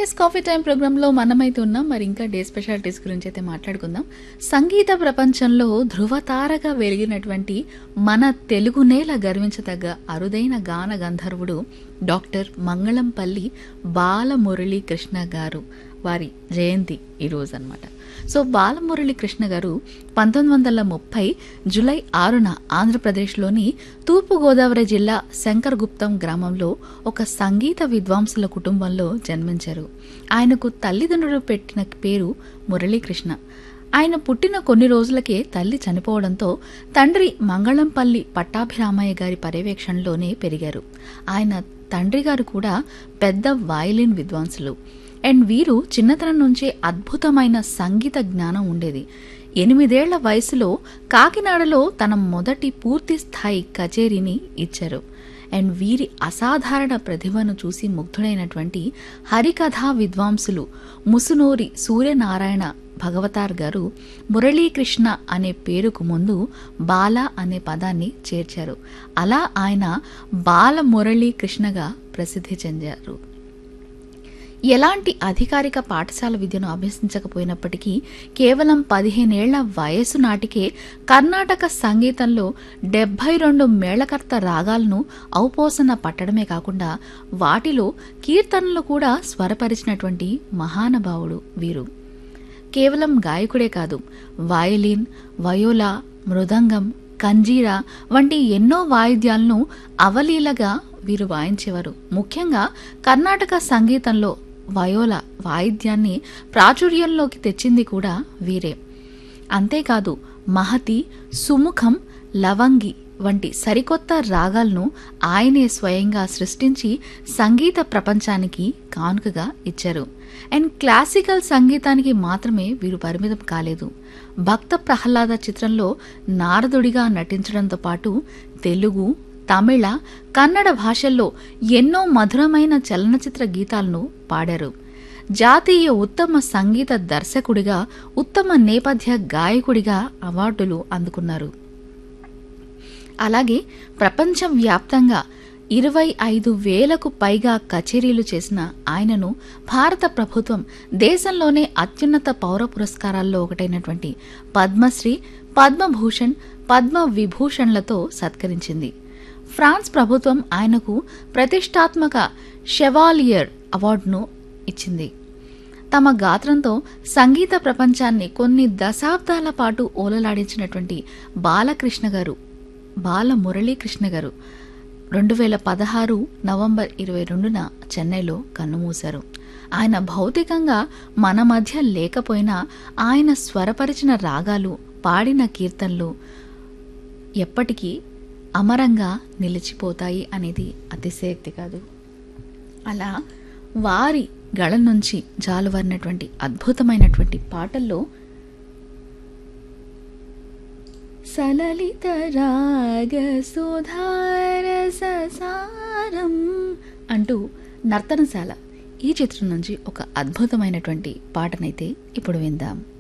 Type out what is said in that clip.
yes coffee time ప్రోగ్రాంలో మనమైతే ఉన్నాం మరి ఇంకా డే స్పెషాలిటీస్ గురించి అయితే మాట్లాడుకుందాం సంగీత ప్రపంచంలో ధృవతారగా వెలిగినటువంటి మన తెలుగు నేల గర్వించదగ్గ అరుదైన గాన గంధర్వుడు డాక్టర్ మంగళంపల్లి బాలమురళీ కృష్ణ గారు వారి జయంతి ఈరోజు అనమాట సో బాలమురళీ కృష్ణ గారు పంతొమ్మిది వందల ముప్పై జులై ఆరున ఆంధ్రప్రదేశ్లోని తూర్పుగోదావరి జిల్లా శంకరగుప్తం గ్రామంలో ఒక సంగీత విద్వాంసుల కుటుంబంలో జన్మించారు ఆయనకు తల్లిదండ్రులు పెట్టిన పేరు మురళీకృష్ణ ఆయన పుట్టిన కొన్ని రోజులకే తల్లి చనిపోవడంతో తండ్రి మంగళంపల్లి పట్టాభిరామయ్య గారి పర్యవేక్షణలోనే పెరిగారు ఆయన తండ్రి గారు కూడా పెద్ద వయలిన్ విద్వాంసులు అండ్ వీరు చిన్నతనం నుంచే అద్భుతమైన సంగీత జ్ఞానం ఉండేది ఎనిమిదేళ్ల వయసులో కాకినాడలో తన మొదటి పూర్తి స్థాయి కచేరీని ఇచ్చారు అండ్ వీరి అసాధారణ ప్రతిభను చూసి ముగ్ధుడైనటువంటి హరికథా విద్వాంసులు ముసునూరి సూర్యనారాయణ భగవతార్ గారు మురళీకృష్ణ అనే పేరుకు ముందు బాల అనే పదాన్ని చేర్చారు అలా ఆయన బాల మురళీకృష్ణగా ప్రసిద్ధి చెందారు ఎలాంటి అధికారిక పాఠశాల విద్యను అభ్యసించకపోయినప్పటికీ కేవలం పదిహేనేళ్ల వయసు నాటికే కర్ణాటక సంగీతంలో డెబ్బై రెండు మేళకర్త రాగాలను ఔపోసన పట్టడమే కాకుండా వాటిలో కీర్తనలు కూడా స్వరపరిచినటువంటి మహానుభావుడు వీరు కేవలం గాయకుడే కాదు వయలిన్ వయోలా మృదంగం కంజీరా వంటి ఎన్నో వాయిద్యాలను అవలీలగా వీరు వాయించేవారు ముఖ్యంగా కర్ణాటక సంగీతంలో వయోల వాయిద్యాన్ని ప్రాచుర్యంలోకి తెచ్చింది కూడా వీరే అంతేకాదు మహతి సుముఖం లవంగి వంటి సరికొత్త రాగాలను ఆయనే స్వయంగా సృష్టించి సంగీత ప్రపంచానికి కానుకగా ఇచ్చారు అండ్ క్లాసికల్ సంగీతానికి మాత్రమే వీరు పరిమితం కాలేదు భక్త ప్రహ్లాద చిత్రంలో నారదుడిగా నటించడంతో పాటు తెలుగు తమిళ కన్నడ భాషల్లో ఎన్నో మధురమైన చలనచిత్ర గీతాలను పాడారు జాతీయ ఉత్తమ సంగీత దర్శకుడిగా ఉత్తమ నేపథ్య గాయకుడిగా అవార్డులు అందుకున్నారు అలాగే ప్రపంచవ్యాప్తంగా ఇరవై ఐదు వేలకు పైగా కచేరీలు చేసిన ఆయనను భారత ప్రభుత్వం దేశంలోనే అత్యున్నత పౌర పురస్కారాల్లో ఒకటైనటువంటి పద్మశ్రీ పద్మభూషణ్ పద్మ విభూషణ్లతో సత్కరించింది ఫ్రాన్స్ ప్రభుత్వం ఆయనకు ప్రతిష్టాత్మక షెవాలియర్ అవార్డును ఇచ్చింది తమ గాత్రంతో సంగీత ప్రపంచాన్ని కొన్ని దశాబ్దాల పాటు ఓలలాడించినటువంటి బాలకృష్ణ గారు బాల మురళీకృష్ణ గారు రెండు వేల పదహారు నవంబర్ ఇరవై రెండున చెన్నైలో కన్నుమూశారు ఆయన భౌతికంగా మన మధ్య లేకపోయినా ఆయన స్వరపరిచిన రాగాలు పాడిన కీర్తనలు ఎప్పటికీ అమరంగా నిలిచిపోతాయి అనేది అతిశయక్తి కాదు అలా వారి గళం నుంచి జాలువారినటువంటి అద్భుతమైనటువంటి పాటల్లో సలలిత రాగ సుధారసారం అంటూ నర్తనశాల ఈ చిత్రం నుంచి ఒక అద్భుతమైనటువంటి పాటనైతే ఇప్పుడు విందాం